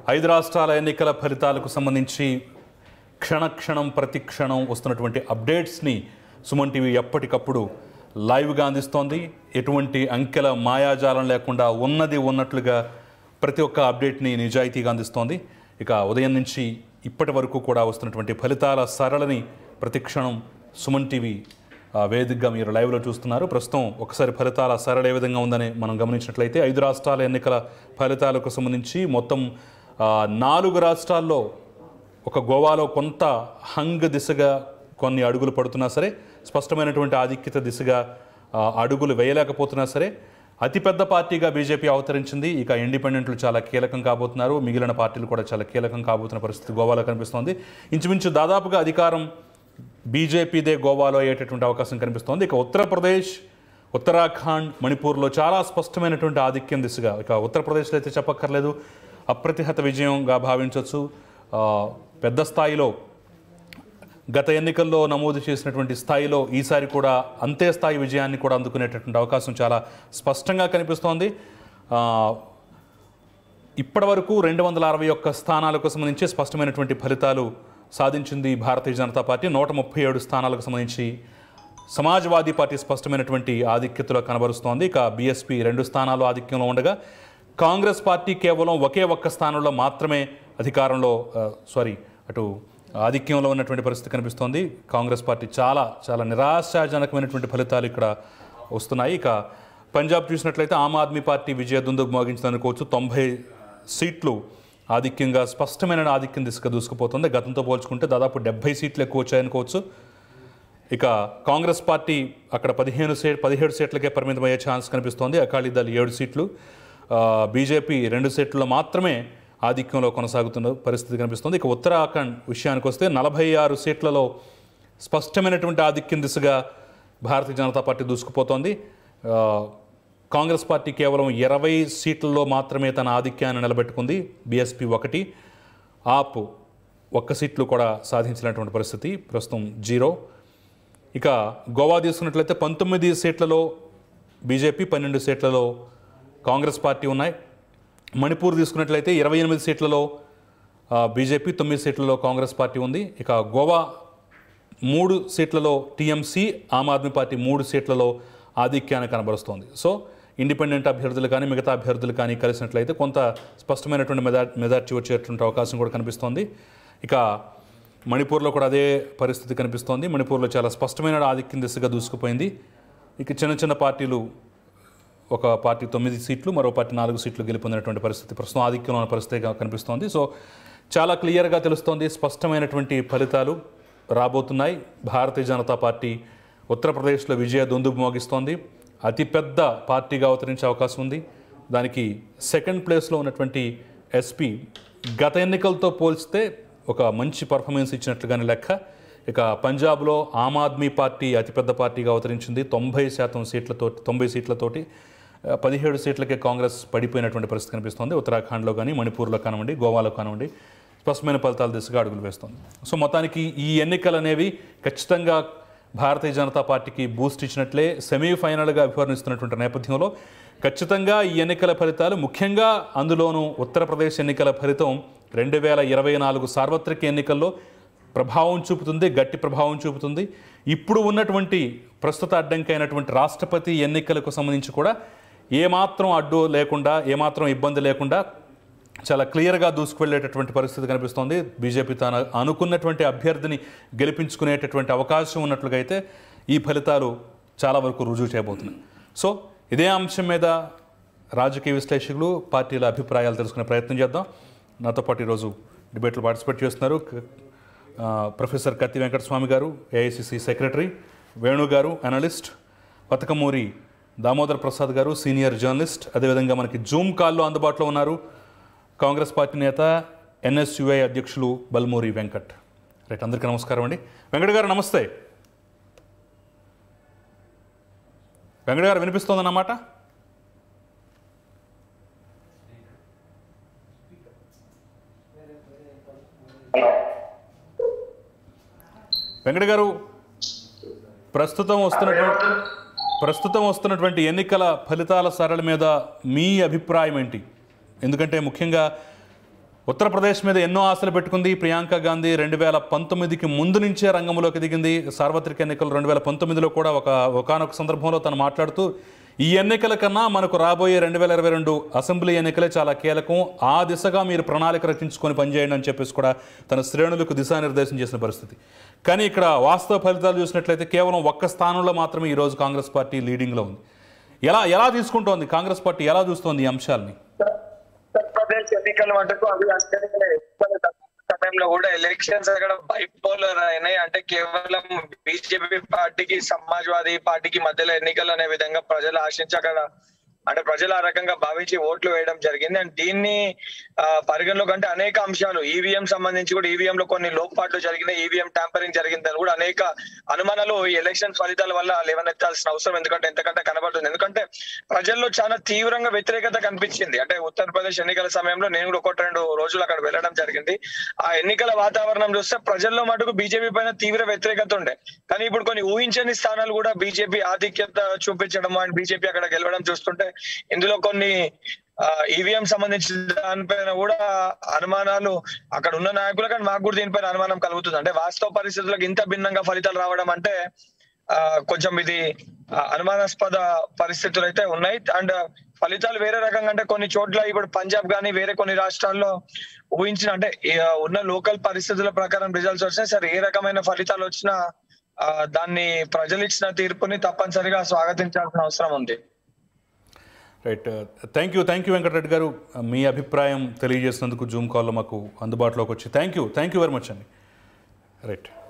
ఐదు రాష్ట్రాల ఎన్నికల ఫలితాలకు సంబంధించి క్షణక్షణం ప్రతి క్షణం వస్తున్నటువంటి అప్డేట్స్ని సుమన్ టీవీ ఎప్పటికప్పుడు లైవ్గా అందిస్తోంది ఎటువంటి అంకెల మాయాజాలం లేకుండా ఉన్నది ఉన్నట్లుగా ప్రతి ఒక్క అప్డేట్ని నిజాయితీగా అందిస్తోంది ఇక ఉదయం నుంచి ఇప్పటి వరకు కూడా వస్తున్నటువంటి ఫలితాల సరళని ప్రతి క్షణం సుమన్ టీవీ ఆ, వేదికగా మీరు లైవ్లో చూస్తున్నారు ప్రస్తుతం ఒకసారి ఫలితాల సరళ ఏ విధంగా ఉందని మనం గమనించినట్లయితే ఐదు రాష్ట్రాల ఎన్నికల ఫలితాలకు సంబంధించి మొత్తం ఆ, నాలుగు రాష్ట్రాల్లో ఒక గోవాలో కొంత హంగ్ దిశగా కొన్ని అడుగులు పడుతున్నా సరే స్పష్టమైనటువంటి ఆధిక్యత దిశగా ఆ, అడుగులు వేయలేకపోతున్నా సరే అతిపెద్ద పార్టీగా బీజేపీ అవతరించింది ఇక ఇండిపెండెంట్లు చాలా కీలకం కాబోతున్నారు మిగిలిన పార్టీలు కూడా చాలా కీలకం కాబోతున్న పరిస్థితి గోవాలో కనిపిస్తోంది ఇంచుమించు దాదాపుగా అధికారం బీజేపీదే గోవాలో అయ్యేటటువంటి అవకాశం కనిపిస్తోంది ఇక ఉత్తరప్రదేశ్ ఉత్తరాఖండ్ మణిపూర్లో చాలా స్పష్టమైనటువంటి ఆధిక్యం దిశగా ఇక ఉత్తరప్రదేశ్లో అయితే చెప్పక్కర్లేదు అప్రతిహత విజయంగా భావించవచ్చు ఆ, పెద్ద స్థాయిలో గత ఎన్నికల్లో నమోదు చేసినటువంటి స్థాయిలో ఈసారి కూడా అంతే స్థాయి విజయాన్ని కూడా అందుకునేటటువంటి అవకాశం చాలా స్పష్టంగా కనిపిస్తోంది ఆ, ఇప్పటి వరకు రెండు వందల అరవై ఒక్క స్థానాలకు సంబంధించి స్పష్టమైనటువంటి ఫలితాలు సాధించింది భారతీయ జనతా పార్టీ నూట ముప్పై ఏడు స్థానాలకు సంబంధించి సమాజ్వాదీ పార్టీ స్పష్టమైనటువంటి ఆధిక్యతలో కనబరుస్తోంది ఇక బీఎస్పీ రెండు స్థానాలు ఆధిక్యంలో ఉండగా కాంగ్రెస్ పార్టీ కేవలం ఒకే ఒక్క స్థానంలో మాత్రమే అధికారంలో ఆ, సారీ అటు ఆధిక్యంలో ఉన్నటువంటి పరిస్థితి కనిపిస్తోంది కాంగ్రెస్ పార్టీ చాలా చాలా నిరాశాజనకమైనటువంటి ఫలితాలు ఇక్కడ వస్తున్నాయి ఇక పంజాబ్ చూసినట్లయితే ఆమ్ ఆద్మీ పార్టీ విజయ దుందుకు మోగించిందనుకోవచ్చు తొంభై సీట్లు ఆధిక్యంగా స్పష్టమైన ఆధిక్యం దిశగా దూసుకుపోతుంది గతంతో పోల్చుకుంటే దాదాపు డెబ్బై సీట్లు ఎక్కువ వచ్చాయనుకోవచ్చు ఇక కాంగ్రెస్ పార్టీ అక్కడ పదిహేను సీట్ పదిహేడు సీట్లకే పరిమితం అయ్యే ఛాన్స్ కనిపిస్తోంది అకాలీదళ్ ఏడు సీట్లు ఆ, బీజేపీ రెండు సీట్లలో మాత్రమే ఆధిక్యంలో కొనసాగుతున్న పరిస్థితి కనిపిస్తోంది ఇక ఉత్తరాఖండ్ విషయానికి వస్తే నలభై ఆరు సీట్లలో స్పష్టమైనటువంటి ఆధిక్యం దిశగా భారతీయ జనతా పార్టీ దూసుకుపోతోంది ఆ, కాంగ్రెస్ పార్టీ కేవలం ఇరవై సీట్లలో మాత్రమే తన ఆధిక్యాన్ని నిలబెట్టుకుంది బీఎస్పీ ఒకటి ఆప్ ఒక్క సీట్లు కూడా సాధించినటువంటి పరిస్థితి ప్రస్తుతం జీరో ఇక గోవా తీసుకున్నట్లయితే పంతొమ్మిది సీట్లలో బీజేపీ పన్నెండు సీట్లలో కాంగ్రెస్ పార్టీ ఉన్నాయి మణిపూర్ తీసుకున్నట్లయితే ఇరవై ఎనిమిది సీట్లలో ఆ, బీజేపీ తొమ్మిది సీట్లలో కాంగ్రెస్ పార్టీ ఉంది ఇక గోవా మూడు సీట్లలో టీఎంసీ ఆమ్ ఆద్మీ పార్టీ మూడు సీట్లలో ఆధిక్యాన్ని కనబరుస్తోంది సో ఇండిపెండెంట్ అభ్యర్థులు కానీ మిగతా అభ్యర్థులు కానీ కలిసినట్లయితే కొంత స్పష్టమైనటువంటి మెజా మెజార్టీ వచ్చేటువంటి అవకాశం కూడా కనిపిస్తోంది ఇక మణిపూర్లో కూడా అదే పరిస్థితి కనిపిస్తోంది మణిపూర్లో చాలా స్పష్టమైన ఆధిక్యం దిశగా దూసుకుపోయింది ఇక చిన్న చిన్న పార్టీలు ఒక పార్టీ తొమ్మిది సీట్లు మరో పార్టీ నాలుగు సీట్లు గెలుపొందినటువంటి పరిస్థితి ప్రస్తుతం ఆధిక్యంలో ఉన్న పరిస్థితిగా కనిపిస్తోంది సో చాలా క్లియర్గా తెలుస్తోంది స్పష్టమైనటువంటి ఫలితాలు రాబోతున్నాయి భారతీయ జనతా పార్టీ ఉత్తరప్రదేశ్లో విజయ దొందుకు మోగిస్తోంది అతిపెద్ద పార్టీగా అవతరించే అవకాశం ఉంది దానికి సెకండ్ ప్లేస్లో ఉన్నటువంటి ఎస్పీ గత ఎన్నికలతో పోల్చితే ఒక మంచి పర్ఫార్మెన్స్ ఇచ్చినట్లుగానే లెక్క ఇక పంజాబ్లో ఆమ్ ఆద్మీ పార్టీ అతిపెద్ద పార్టీగా అవతరించింది తొంభై శాతం సీట్లతో తొంభై సీట్లతోటి ఆ, పదిహేడు సీట్లకే కాంగ్రెస్ పడిపోయినటువంటి పరిస్థితి కనిపిస్తోంది ఉత్తరాఖండ్లో కానీ మణిపూర్లో కానివ్వండి గోవాలో కానివ్వండి స్పష్టమైన ఫలితాల దిశగా అడుగులు వేస్తోంది సో మొత్తానికి ఈ ఎన్నికలు అనేవి ఖచ్చితంగా భారతీయ జనతా పార్టీకి బూస్ట్ ఇచ్చినట్లే సెమీఫైనల్గా అభివర్ణిస్తున్నటువంటి నేపథ్యంలో ఖచ్చితంగా ఈ ఎన్నికల ఫలితాలు ముఖ్యంగా అందులోనూ ఉత్తరప్రదేశ్ ఎన్నికల ఫలితం రెండు వేల ఇరవై నాలుగు సార్వత్రిక ఎన్నికల్లో ప్రభావం చూపుతుంది గట్టి ప్రభావం చూపుతుంది ఇప్పుడు ఉన్నటువంటి ప్రస్తుత అడ్డంకి అయినటువంటి రాష్ట్రపతి ఎన్నికలకు సంబంధించి కూడా ఏమాత్రం అడ్డు లేకుండా ఏమాత్రం ఇబ్బంది లేకుండా చాలా క్లియర్గా దూసుకువెళ్ళేటటువంటి పరిస్థితి కనిపిస్తోంది బీజేపీ తాను అనుకున్నటువంటి అభ్యర్థిని గెలిపించుకునేటటువంటి అవకాశం ఉన్నట్లుగా అయితే ఈ ఫలితాలు చాలా వరకు రుజువు చేయబోతున్నాయి సో ఇదే అంశం మీద రాజకీయ విశ్లేషకులు పార్టీల అభిప్రాయాలు తెలుసుకునే ప్రయత్నం చేద్దాం నాతో పాటు ఈరోజు డిబేట్లో పార్టిసిపేట్ చేస్తున్నారు క- ఆ, ప్రొఫెసర్ కత్తి వెంకటస్వామి గారు ఏఐసిసి సెక్రటరీ వేణు గారు అనలిస్ట్ పతకమూరి దామోదర్ ప్రసాద్ గారు సీనియర్ జర్నలిస్ట్ అదేవిధంగా మనకి జూమ్ కాల్లో అందుబాటులో ఉన్నారు కాంగ్రెస్ పార్టీ నేత ఎన్ఎస్యుఐ అధ్యక్షులు బల్మూరి వెంకట్ రైట్ అందరికీ నమస్కారం అండి వెంకట్ గారు నమస్తే వెంకట్ గారు వినిపిస్తోందన్నమాట వెంకట గారు ప్రస్తుతం వస్తున్నటువంటి ప్రస్తుతం వస్తున్నటువంటి ఎన్నికల ఫలితాల సరళి మీద మీ అభిప్రాయం ఏంటి ఎందుకంటే ముఖ్యంగా ఉత్తరప్రదేశ్ మీద ఎన్నో ఆశలు పెట్టుకుంది ప్రియాంక గాంధీ రెండు వేల పంతొమ్మిదికి ముందు నుంచే రంగంలోకి దిగింది సార్వత్రిక ఎన్నికలు రెండు వేల పంతొమ్మిదిలో కూడా ఒక ఒకనొక సందర్భంలో తను మాట్లాడుతూ ఈ ఎన్నికల కన్నా మనకు రాబోయే రెండు వేల ఇరవై రెండు అసెంబ్లీ ఎన్నికలే చాలా కీలకం ఆ దిశగా మీరు ప్రణాళిక రచించుకొని పనిచేయండి అని చెప్పేసి కూడా తన శ్రేణులకు దిశానిర్దేశం చేసిన పరిస్థితి కానీ ఇక్కడ వాస్తవ ఫలితాలు చూసినట్లయితే కేవలం ఒక్క స్థానంలో మాత్రమే ఈరోజు కాంగ్రెస్ పార్టీ లీడింగ్లో ఉంది ఎలా ఎలా తీసుకుంటోంది కాంగ్రెస్ పార్టీ ఎలా చూస్తోంది ఈ అంశాలని ఉత్తరప్రదేశ్ ఎన్నికల మటుకు అవి అంటే ఎన్నికల సమయంలో కూడా ఎలక్షన్స్ అక్కడ బైపోలర్ అయినాయి అంటే కేవలం బీజేపీ పార్టీకి సమాజ్వాదీ పార్టీకి మధ్యలో ఎన్నికలు అనే విధంగా ప్రజలు ఆశించి అక్కడ అంటే ప్రజలు ఆ రకంగా భావించి ఓట్లు వేయడం జరిగింది అండ్ దీన్ని ఆ, పరిగణలోకి అంటే అనేక అంశాలు ఈవీఎం సంబంధించి కూడా ఈవీఎం లో కొన్ని లోపాట్లు జరిగినాయి ఈవీఎం ట్యాంపరింగ్ జరిగిందని కూడా అనేక అనుమానాలు ఈ ఎలక్షన్ ఫలితాల వల్ల లేవనెత్తాల్సిన అవసరం ఎందుకంటే ఎంతకంటే కనబడుతుంది ఎందుకంటే ప్రజల్లో చాలా తీవ్రంగా వ్యతిరేకత కనిపించింది అంటే ఉత్తరప్రదేశ్ ఎన్నికల సమయంలో నేను కూడా ఒకటి రెండు రోజులు అక్కడ వెళ్ళడం జరిగింది ఆ ఎన్నికల వాతావరణం చూస్తే ప్రజల్లో మటుకు బీజేపీ పైన తీవ్ర వ్యతిరేకత ఉండే కానీ ఇప్పుడు కొన్ని ఊహించని స్థానాలు కూడా బీజేపీ ఆధిక్యత చూపించడం అండ్ బీజేపీ అక్కడ గెలవడం చూస్తుంటే ఇందులో కొన్ని ఈవీఎం సంబంధించిన దానిపైన కూడా అనుమానాలు అక్కడ ఉన్న నాయకులు కానీ మాకు కూడా దీనిపైన అనుమానం కలుగుతుంది అంటే వాస్తవ పరిస్థితులకు ఇంత భిన్నంగా ఫలితాలు రావడం అంటే ఆ, కొంచెం ఇది ఆ, అనుమానాస్పద పరిస్థితులు అయితే ఉన్నాయి అండ్ ఫలితాలు వేరే రకంగా అంటే కొన్ని చోట్ల ఇప్పుడు పంజాబ్ కానీ వేరే కొన్ని రాష్ట్రాల్లో ఊహించిన అంటే ఈ, ఆ, ఉన్న లోకల్ పరిస్థితుల ప్రకారం రిజల్ట్స్ వచ్చినాయి సరే ఏ రకమైన ఫలితాలు వచ్చినా ఆ, దాన్ని ప్రజలు ఇచ్చిన తీర్పుని తప్పనిసరిగా స్వాగతించాల్సిన అవసరం ఉంది right thank you thank you Venkata Reddy garu మీ అభిప్రాయం తెలియజేసినందుకు జూమ్ కాల్లో మాకు అందుబాటులోకి వచ్చి thank you thank you very much అండి రైట్